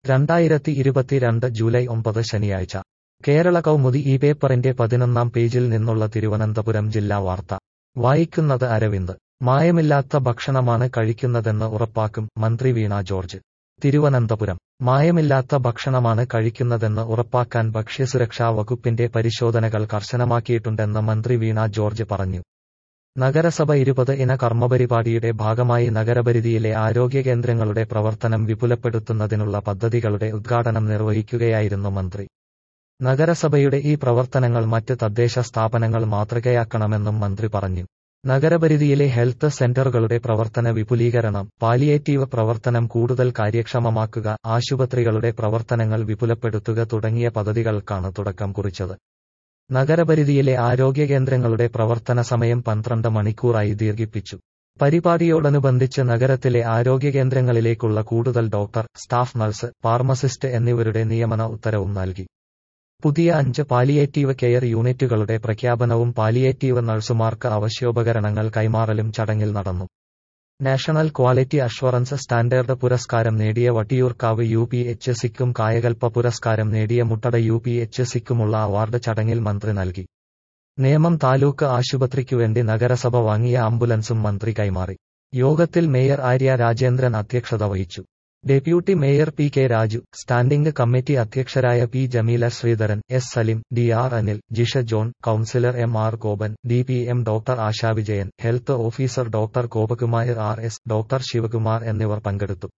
രണ്ടായിരത്തി ഇരുപത്തിരണ്ട് ജൂലൈ ഒമ്പത് ശനിയാഴ്ച കേരള കൗമുദി ഈ പേപ്പറിന്റെ പതിനൊന്നാം പേജിൽ നിന്നുള്ള തിരുവനന്തപുരം ജില്ലാ വാർത്ത വായിക്കുന്നത് അരവിന്ദ് മായമില്ലാത്ത ഭക്ഷണമാണ് കഴിക്കുന്നതെന്ന് ഉറപ്പാക്കും മന്ത്രി വീണ ജോർജ് തിരുവനന്തപുരം മായമില്ലാത്ത ഭക്ഷണമാണ് കഴിക്കുന്നതെന്ന് ഉറപ്പാക്കാൻ ഭക്ഷ്യസുരക്ഷാ വകുപ്പിന്റെ പരിശോധനകൾ കർശനമാക്കിയിട്ടുണ്ടെന്ന് മന്ത്രി വീണ ജോർജ് പറഞ്ഞു നഗരസഭ ഇരുപത് ഇന കർമ്മപരിപാടിയുടെ ഭാഗമായി നഗരപരിധിയിലെ ആരോഗ്യ കേന്ദ്രങ്ങളുടെ പ്രവർത്തനം വിപുലപ്പെടുത്തുന്നതിനുള്ള പദ്ധതികളുടെ ഉദ്ഘാടനം നിർവഹിക്കുകയായിരുന്നു മന്ത്രി നഗരസഭയുടെ ഈ പ്രവർത്തനങ്ങൾ മറ്റ് തദ്ദേശ സ്ഥാപനങ്ങൾ മാതൃകയാക്കണമെന്നും മന്ത്രി പറഞ്ഞു നഗരപരിധിയിലെ ഹെൽത്ത് സെന്ററുകളുടെ പ്രവർത്തന വിപുലീകരണം പാലിയേറ്റീവ് പ്രവർത്തനം കൂടുതൽ കാര്യക്ഷമമാക്കുക ആശുപത്രികളുടെ പ്രവർത്തനങ്ങൾ വിപുലപ്പെടുത്തുക തുടങ്ങിയ പദ്ധതികൾക്കാണ് തുടക്കം കുറിച്ചത് നഗരപരിധിയിലെ ആരോഗ്യ കേന്ദ്രങ്ങളുടെ പ്രവർത്തന സമയം പന്ത്രണ്ട് മണിക്കൂറായി ദീർഘിപ്പിച്ചു പരിപാടിയോടനുബന്ധിച്ച് നഗരത്തിലെ ആരോഗ്യ കേന്ദ്രങ്ങളിലേക്കുള്ള കൂടുതൽ ഡോക്ടർ സ്റ്റാഫ് നഴ്സ് ഫാർമസിസ്റ്റ് എന്നിവരുടെ നിയമന ഉത്തരവും നൽകി പുതിയ അഞ്ച് പാലിയേറ്റീവ് കെയർ യൂണിറ്റുകളുടെ പ്രഖ്യാപനവും പാലിയേറ്റീവ് നഴ്സുമാർക്ക് അവശ്യോപകരണങ്ങൾ കൈമാറലും ചടങ്ങിൽ നടന്നു നാഷണൽ ക്വാളിറ്റി അഷ്വറൻസ് സ്റ്റാൻഡേർഡ് പുരസ്കാരം നേടിയ വട്ടിയൂർക്കാവ് യു പി എച്ച് സിക്കും കായകൽപ്പ പുരസ്കാരം നേടിയ മുട്ടട യു പി എച്ച് സിക്കുമുള്ള അവാർഡ് ചടങ്ങിൽ മന്ത്രി നൽകി നേമം താലൂക്ക് ആശുപത്രിക്കുവേണ്ടി നഗരസഭ വാങ്ങിയ ആംബുലൻസും മന്ത്രി കൈമാറി യോഗത്തിൽ മേയർ ആര്യ രാജേന്ദ്രൻ അധ്യക്ഷത വഹിച്ചു deputy mayor P K Raju standing committee അധ്യക്ഷരായ P Jameela Sreedharan S Salim D R Anil Jisha John councillor M R Gopan D P M doctor Asha Vijayan health officer doctor Gopakumar R S doctor Sivakumar എന്നിവർ പങ്കെടുത്തു